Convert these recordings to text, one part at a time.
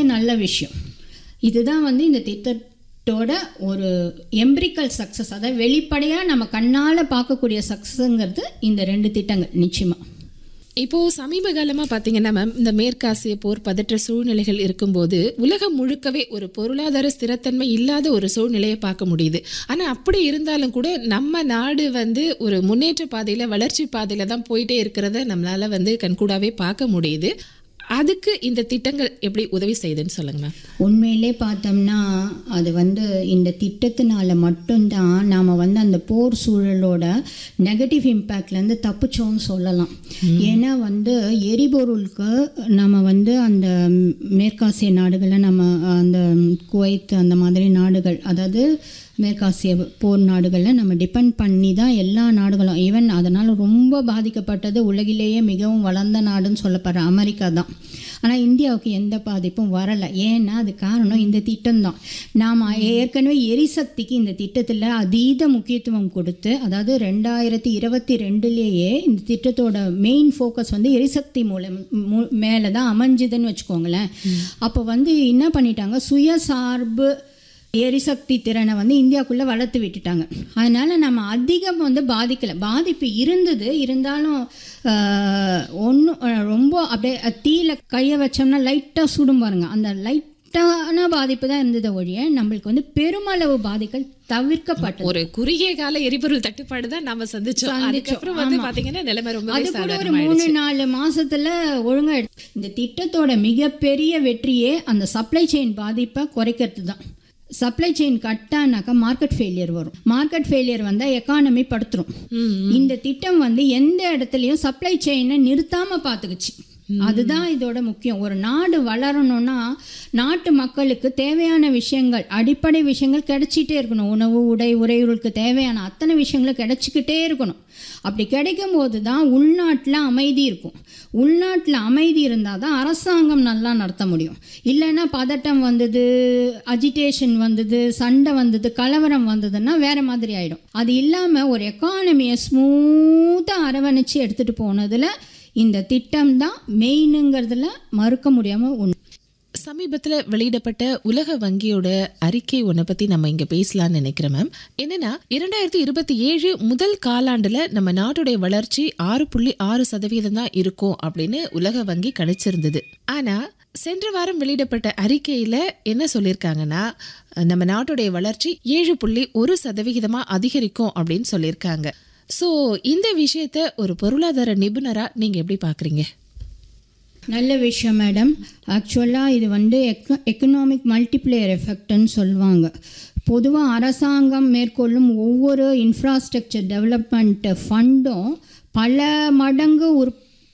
நல்ல விஷயம் இதுதான் வந்து இந்த திட்டத்தோட ஒரு எம்பிரிக்கல் சக்ஸஸ் அதாவது வெளிப்படையாக நம்ம கண்ணால் பார்க்கக்கூடிய சக்ஸஸ்ங்கிறது இந்த ரெண்டு திட்டங்கள் நிச்சயமாக இப்போ சமீப காலமா பாத்தீங்கன்னா மேம் இந்த மேற்காசிய போர் பதற்ற சூழ்நிலைகள் இருக்கும்போது உலகம் முழுக்கவே ஒரு பொருளாதார ஸ்திரத்தன்மை இல்லாத ஒரு சூழ்நிலையை பார்க்க முடியுது ஆனா அப்படி இருந்தாலும் கூட நம்ம நாடு வந்து ஒரு முன்னேற்ற பாதையில வளர்ச்சி பாதையில தான் போயிட்டே இருக்கிறத நம்மளால வந்து கண்கூடாவே பார்க்க முடியுது அதுக்கு இந்த திட்டங்கள் எப்படி உதவி செய்யுதுன்னு சொல்லுங்க மேம் உண்மையிலே பார்த்தோம்னா அது வந்து இந்த திட்டத்தினால மட்டும்தான் நாம் வந்து அந்த போர் சூழலோட நெகட்டிவ் இம்பேக்ட்லேருந்து தப்பிச்சோன்னு சொல்லலாம் ஏன்னா வந்து எரிபொருளுக்கு நம்ம வந்து அந்த மேற்காசிய நாடுகளில் நம்ம அந்த குவைத் அந்த மாதிரி நாடுகள் அதாவது மேற்காசிய போர் நாடுகளில் நம்ம டிபெண்ட் பண்ணி தான் எல்லா நாடுகளும் ஈவன் அதனால் ரொம்ப பாதிக்கப்பட்டது உலகிலேயே மிகவும் வளர்ந்த நாடுன்னு சொல்லப்படுற அமெரிக்கா தான் ஆனால் இந்தியாவுக்கு எந்த பாதிப்பும் வரலை ஏன்னா அது காரணம் இந்த திட்டம் தான் நாம் ஏற்கனவே எரிசக்திக்கு இந்த திட்டத்தில் அதீத முக்கியத்துவம் கொடுத்து அதாவது ரெண்டாயிரத்தி இருபத்தி ரெண்டுலேயே இந்த திட்டத்தோட மெயின் ஃபோக்கஸ் வந்து எரிசக்தி மூலம் மூ- மேலே தான் அமைஞ்சுதுன்னு வச்சுக்கோங்களேன் அப்போ வந்து என்ன பண்ணிட்டாங்க சுயசார்பு எரிசக்தி திறனை வந்து இந்தியாவுக்குள்ளே வளர்த்து விட்டுட்டாங்க அதனால் நம்ம அதிகம் வந்து பாதிக்கலை பாதிப்பு இருந்தது இருந்தாலும் ஒன்றும் ரொம்ப அப்படியே தீயில கையை வச்சோம்னா லைட்டாக சுடும் பாருங்க அந்த லைட்டான பாதிப்பு தான் இருந்தது ஒழிய நம்மளுக்கு வந்து பெருமளவு பாதிகள் தவிர்க்கப்பட்டது ஒரு குறுகிய கால எரிபொருள் தட்டுப்பாடு தான் நாம சந்திச்சோம் அதுக்கப்புறம் வந்து பாத்தீங்கன்னா நிலைமை ரொம்பவே அது கூட ஒரு சாதாரணமாயிடுச்சு மூணு நாலு மாசத்துல ஒழுங்கா எடு- இந்த திட்டத்தோட மிகப்பெரிய வெற்றியே அந்த சப்ளை செயின் பாதிப்பை குறைக்கிறது தான் சப்ளை செயின் கட்டானாக்கா மார்க்கெட் ஃபெயிலியர் வரும் மார்க்கெட் ஃபெயிலியர் வந்தால் எக்கானமி படுத்துரும் இந்த திட்டம் வந்து எந்த இடத்துலையும் சப்ளை செயினை நிறுத்தாம பார்த்துக்குச்சு அதுதான் இதோட முக்கியம் ஒரு நாடு வளரணும்னா நாட்டு மக்களுக்கு தேவையான விஷயங்கள் அடிப்படை விஷயங்கள் கிடைச்சிட்டே இருக்கணும் உணவு உடை உறையுளுக்கு தேவையான அத்தனை விஷயங்களும் கிடைச்சிக்கிட்டே இருக்கணும் அப்படி கிடைக்கும் போது தான் உள்நாட்டில் அமைதி இருக்கும் உள்நாட்டில் அமைதி இருந்தால் தான் அரசாங்கம் நல்லா நடத்த முடியும் இல்லைன்னா பதட்டம் வந்தது அஜிடேஷன் வந்தது சண்டை வந்தது கலவரம் வந்ததுன்னா வேற மாதிரி ஆயிடும் அது இல்லாமல் ஒரு எக்கானமியை ஸ்மூத்தாக அரவணைச்சு எடுத்துகிட்டு போனதில் இந்த திட்டம் தான் மெயினுங்கிறதுல மறுக்க முடியாமல் உண்மை சமீபத்துல வெளியிடப்பட்ட உலக வங்கியோட அறிக்கை ஒன்றை பத்தி நம்ம இங்க பேசலாம்னு நினைக்கிறேன் மேம் என்னன்னா இரண்டாயிரத்தி இருபத்தி ஏழு முதல் காலாண்டுல நம்ம நாட்டுடைய வளர்ச்சி ஆறு புள்ளி ஆறு சதவீதம் தான் இருக்கும் அப்படின்னு உலக வங்கி கணிச்சிருந்தது ஆனா சென்ற வாரம் வெளியிடப்பட்ட அறிக்கையில என்ன சொல்லியிருக்காங்கன்னா நம்ம நாட்டுடைய வளர்ச்சி ஏழு புள்ளி ஒரு சதவிகிதமா அதிகரிக்கும் அப்படின்னு சொல்லியிருக்காங்க ஸோ இந்த விஷயத்த ஒரு பொருளாதார நிபுணரா நீங்க எப்படி பாக்குறீங்க நல்ல விஷயம் மேடம் ஆக்சுவலாக இது வந்து எக்க எக்கனாமிக் மல்டிப்ளேயர் எஃபெக்ட்னு சொல்லுவாங்க பொதுவாக அரசாங்கம் மேற்கொள்ளும் ஒவ்வொரு இன்ஃப்ராஸ்ட்ரக்சர் டெவலப்மெண்ட் ஃபண்டும் பல மடங்கு உற்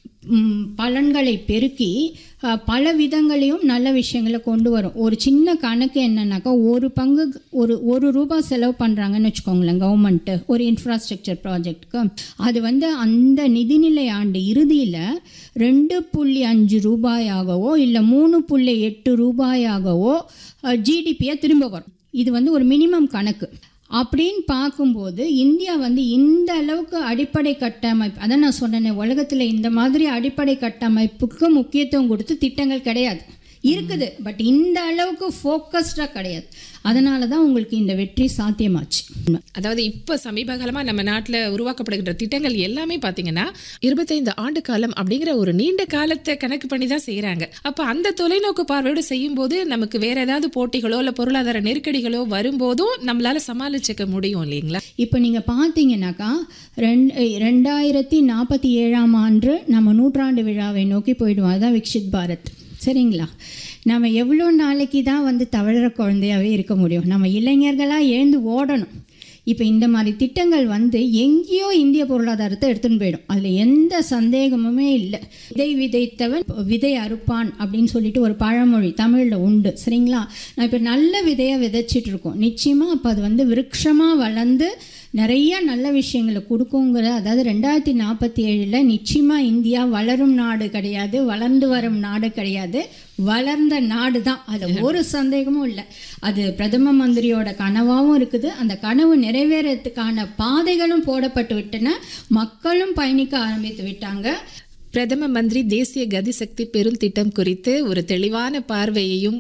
ம், பலன்களை பெருக்கி அஹ், பல விதங்களையும் நல்ல விஷயங்களை கொண்டு வரும் ஒரு சின்ன கணக்கு என்னன்னாக்கா ஒரு பங்கு ஒரு ஒரு ரூபாய் செலவு பண்ணுறாங்கன்னு வச்சுக்கோங்களேன் கவர்மெண்ட்டு ஒரு இன்ஃப்ராஸ்ட்ரக்சர் ப்ராஜெக்ட்டுக்கு அது வந்து அந்த நிதிநிலை ஆண்டு இறுதியில் ரெண்டு புள்ளி அஞ்சு ரூபாயாகவோ இல்லை மூணு புள்ளி எட்டு ரூபாயாகவோ ஜிடிபியை திரும்ப வரும் இது வந்து ஒரு மினிமம் கணக்கு அப்படின்னு பார்க்கும்போது இந்தியா வந்து இந்த அளவுக்கு அடிப்படை கட்டமைப்பு அதான் நான் சொன்னேனே உலகத்தில் இந்த மாதிரி அடிப்படை கட்டமைப்புக்கு முக்கியத்துவம் கொடுத்து திட்டங்கள் கிடையாது இருக்குது பட் இந்த அளவுக்கு ஃபோக்கஸ்டாக கிடையாது அதனால தான் உங்களுக்கு இந்த வெற்றி சாத்தியமாச்சு அதாவது இப்போ சமீப காலமா நம்ம நாட்டில் உருவாக்கப்படுகின்ற திட்டங்கள் எல்லாமே பார்த்தீங்கன்னா இருபத்தைந்து ஆண்டு காலம் அப்படிங்கிற ஒரு நீண்ட காலத்தை கணக்கு பண்ணி தான் செய்கிறாங்க அப்போ அந்த தொலைநோக்கு பார்வையோடு செய்யும்போது நமக்கு வேற ஏதாவது போட்டிகளோ இல்லை பொருளாதார நெருக்கடிகளோ வரும்போதும் நம்மளால சமாளிச்சுக்க முடியும் இல்லைங்களா இப்போ நீங்கள் பார்த்தீங்கன்னாக்கா ரெண்டு ரெண்டாயிரத்தி நாற்பத்தி ஏழாம் ஆண்டு நம்ம நூற்றாண்டு விழாவை நோக்கி போயிடுவோம் அதுதான் விக்ஷித் பாரத் சரிங்களா நம்ம எவ்வளோ நாளைக்கு தான் வந்து தவழற குழந்தையாவே இருக்க முடியும் நம்ம இளைஞர்களாக எழுந்து ஓடணும் இப்போ இந்த மாதிரி திட்டங்கள் வந்து எங்கேயோ இந்திய பொருளாதாரத்தை எடுத்துன்னு போயிடும் அதில் எந்த சந்தேகமுமே இல்லை விதை விதைத்தவன் விதை அறுப்பான் அப்படின்னு சொல்லிட்டு ஒரு பழமொழி தமிழில் உண்டு சரிங்களா நான் இப்போ நல்ல விதையை விதைச்சிட்டு இருக்கோம் நிச்சயமாக அப்போ அது வந்து விருட்சமாக வளர்ந்து நிறைய நல்ல விஷயங்களை கொடுக்குங்கிற அதாவது ரெண்டாயிரத்தி நாற்பத்தி ஏழில் நிச்சயமாக இந்தியா வளரும் நாடு கிடையாது வளர்ந்து வரும் நாடு கிடையாது வளர்ந்த நாடு தான் அதில் ஒரு சந்தேகமும் இல்லை அது பிரதம மந்திரியோட கனவாகவும் இருக்குது அந்த கனவு நிறைவேறதுக்கான பாதைகளும் போடப்பட்டு விட்டன மக்களும் பயணிக்க ஆரம்பித்து விட்டாங்க பிரதம மந்திரி தேசிய கதிசக்தி பெரும் திட்டம் குறித்து ஒரு தெளிவான பார்வையையும்